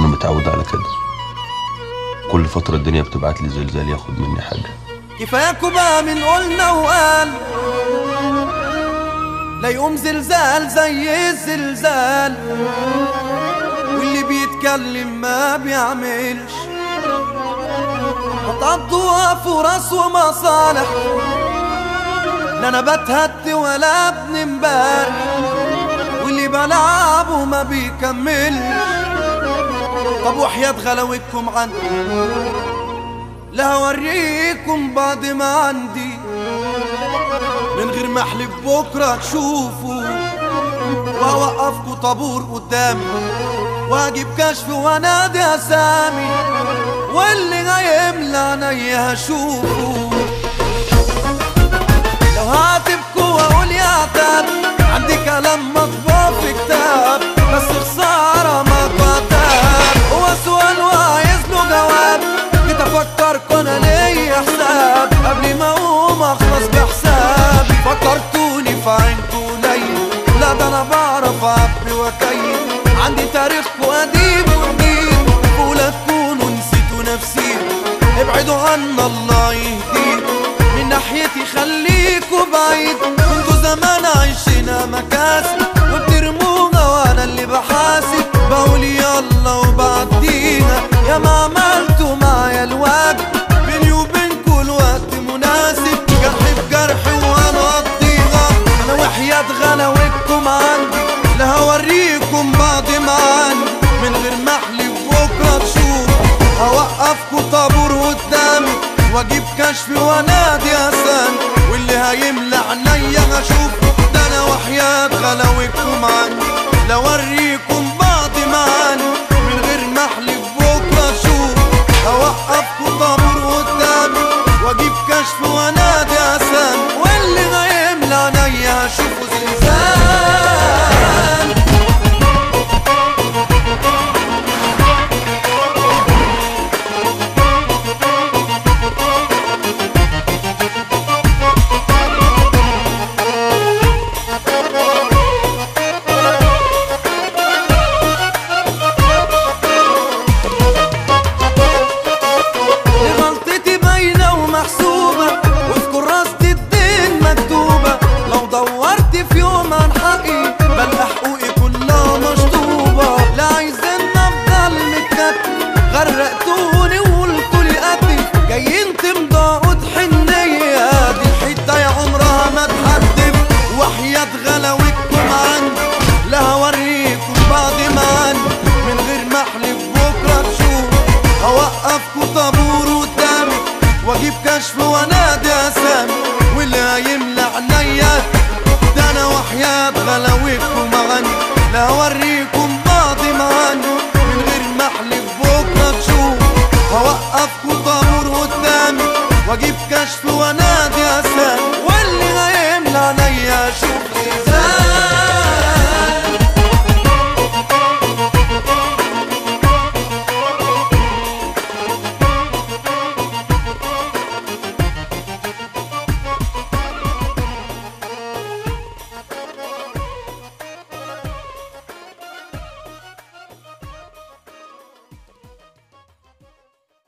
وانا متعود على كده كل فترة الدنيا بتبعت لي زلزال ياخد مني حاجة كفاياكوا بقى من قلنا وقال لا يقوم زلزال زي الزلزال واللي بيتكلم ما بيعملش هتقضوا فرص ومصالح لا انا بتهد ولا ابن امبارح واللي بلعبه ما بيكملش طب وحياة غلاوتكم عندي لا هوريكم بعد ما عندي من غير ما احلف بكره تشوفوا واوقفكوا طابور قدامي واجيب كشف وانادي اسامي واللي هيملى عينيا هشوفه لو هعاتبكوا واقول يا عتاب عندي كلام مطبوع في كتاب بس خساره ما كتاب هو سؤال وعايز له جواب جيت افكركوا انا ليا حساب قبل ما اقوم اخلص بحسابي فكرتوني في عينكوا قليل لا ده انا بعرف اعبي واكيل عندي تاريخكوا قديم وجديد ولا تكونوا نسيتوا نفسي ابعدوا عنا الله يهديكم من ناحيتي خليكوا بعيد كنتوا زمان عايشين مكاسب وبترموها وانا اللي بحاسب بقول يلا وبعديها يا ما عملتوا معايا الواجب بيني وبينكوا الوقت مناسب جرحي بجرحي وانا اقضيها انا وحياة غلاوتكم عندي لا هوريكم بعد ما عندي من غير ما احلف بكره تشوفوا هوقفكوا طابور قدامي واجيب كشف وانادي اسامي واللي هيملى عينيا هشوفه ده انا وحياة غلاوتكم عندي لا اوريكم